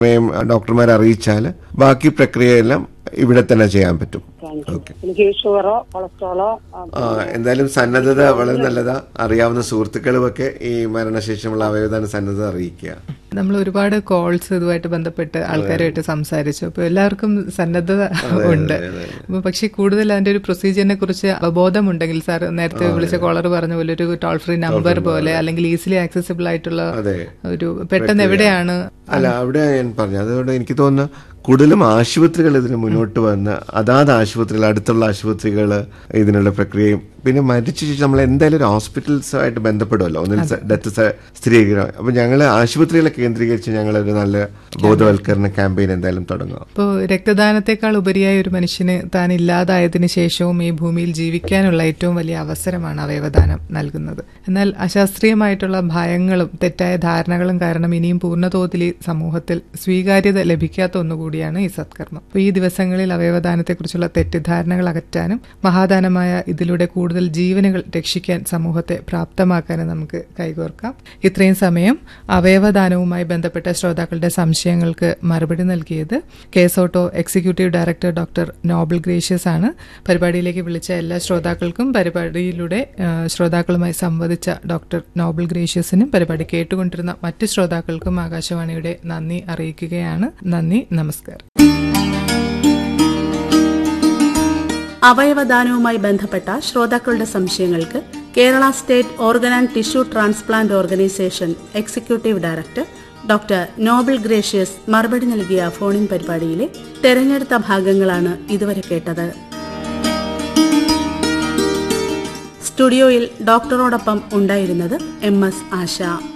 സമയം ഡോക്ടർമാരെ അറിയിച്ചാൽ ബാക്കി പ്രക്രിയയെല്ലാം ഇവിടെ തന്നെ ചെയ്യാൻ പറ്റും താങ്ക് യു ഓക്കെ എനിക്ക് ഷുഗറോ കൊളസ്ട്രോളോ ആ, ആ, എന്തായാലും സന്നദ്ധത വളരെ നല്ലതാ അറിയാവുന്ന സുഹൃത്തുക്കളുമൊക്കെ ഈ മരണശേഷമുള്ള അവയവദാന സന്നദ്ധത അറിയിക്കുക നമ്മൾ ഒരുപാട് കോൾസ് ഇതുമായിട്ട് ബന്ധപ്പെട്ട് ആൾക്കാരുമായിട്ട് സംസാരിച്ചു അപ്പോൾ എല്ലാവർക്കും സന്നദ്ധത ഉണ്ട് അപ്പൊ പക്ഷേ കൂടുതൽ അതിന്റെ ഒരു പ്രൊസീജിയറിനെ കുറിച്ച് അവബോധമുണ്ടെങ്കിൽ സാർ നേരത്തെ വിളിച്ച കോളർ പറഞ്ഞ പോലെ ഒരു ടോൾ ഫ്രീ നമ്പർ പോലെ അല്ലെങ്കിൽ ഈസിലി ആക്സസിബിൾ ആയിട്ടുള്ള അതെ ഒരു പെട്ടെന്ന് എവിടെയാണ് അല്ല അവിടെ ഞാൻ പറഞ്ഞു അതുകൊണ്ട് എനിക്ക് തോന്നുന്നു കൂടുതലും ആശുപത്രികൾ ഇതിന് മുന്നോട്ട് വന്ന് അതാത് ആശുപത്രികൾ അടുത്തുള്ള ആശുപത്രികൾ ഇതിനുള്ള പ്രക്രിയയും പിന്നെ മരിച്ച ശേഷം നമ്മൾ എന്തായാലും ഒരു ഹോസ്പിറ്റൽസുമായിട്ട് ബന്ധപ്പെടുമല്ലോ ഒന്നിൽ ഡെത്ത് സ്ഥിരീകരിക്കണം അപ്പൊ ഞങ്ങൾ ആശുപത്രികളെ കേന്ദ്രീകരിച്ച് ഞങ്ങൾ ഒരു നല്ല ബോധവൽക്കരണ ക്യാമ്പയിൻ എന്തായാലും തുടങ്ങുക ഇപ്പോൾ രക്തദാനത്തെക്കാൾ ഉപരിയായി ഒരു മനുഷ്യന് താൻ ഇല്ലാതായതിനു ശേഷവും ഈ ഭൂമിയിൽ ജീവിക്കാനുള്ള ഏറ്റവും വലിയ അവസരമാണ് അവയവദാനം നൽകുന്നത് എന്നാൽ അശാസ്ത്രീയമായിട്ടുള്ള ഭയങ്ങളും തെറ്റായ ധാരണകളും കാരണം ഇനിയും പൂർണ്ണതോതിൽ ഈ സമൂഹത്തിൽ സ്വീകാര്യത ലഭിക്കാത്ത ഒന്നുകൂടിയാണ് ഈ സത്കർമ്മം അപ്പോൾ ഈ ദിവസങ്ങളിൽ അവയവദാനത്തെക്കുറിച്ചുള്ള തെറ്റിദ്ധാരണകൾ അകറ്റാനും മഹാദാനമായ ഇതിലൂടെ കൂടുതൽ ജീവനുകൾ രക്ഷിക്കാൻ സമൂഹത്തെ പ്രാപ്തമാക്കാനും നമുക്ക് കൈകോർക്കാം ഇത്രയും സമയം അവയവദാനവുമായി ബന്ധപ്പെട്ട ശ്രോതാക്കളുടെ സംശയങ്ങൾക്ക് മറുപടി നൽകിയത് KSOTTO executive director doctor Noble Gracious ആണ് പരിപാടിയിലേക്ക് വിളിച്ച എല്ലാ ശ്രോതാക്കൾക്കും പരിപാടിയിലൂടെ ആ, ശ്രോതാക്കളുമായി സംവദിച്ച ഡോക്ടർ നോബൽ ഗ്രേഷ്യസിനും പരിപാടി കേട്ടുകൊണ്ടിരുന്ന മറ്റ് ശ്രോതാക്കൾക്കും ആകാശവാണിയുടെ നന്ദി അറിയിക്കുകയാണ് നന്ദി നമസ്കാരം അവയവദാനവുമായി ബന്ധപ്പെട്ട ശ്രോതാക്കളുടെ സംശയങ്ങൾക്ക് Kerala state organ and tissue transplant organisation executive director doctor Noble Gracious മറുപടി നൽകിയ ഫോണിൻ പരിപാടിയിലെ തെരഞ്ഞെടുത്ത ഭാഗങ്ങളാണ് ഇതുവരെ കേട്ടത് സ്റ്റുഡിയോയിൽ ഡോക്ടറോടൊപ്പം ഉണ്ടായിരുന്നത് എം എസ് ആശ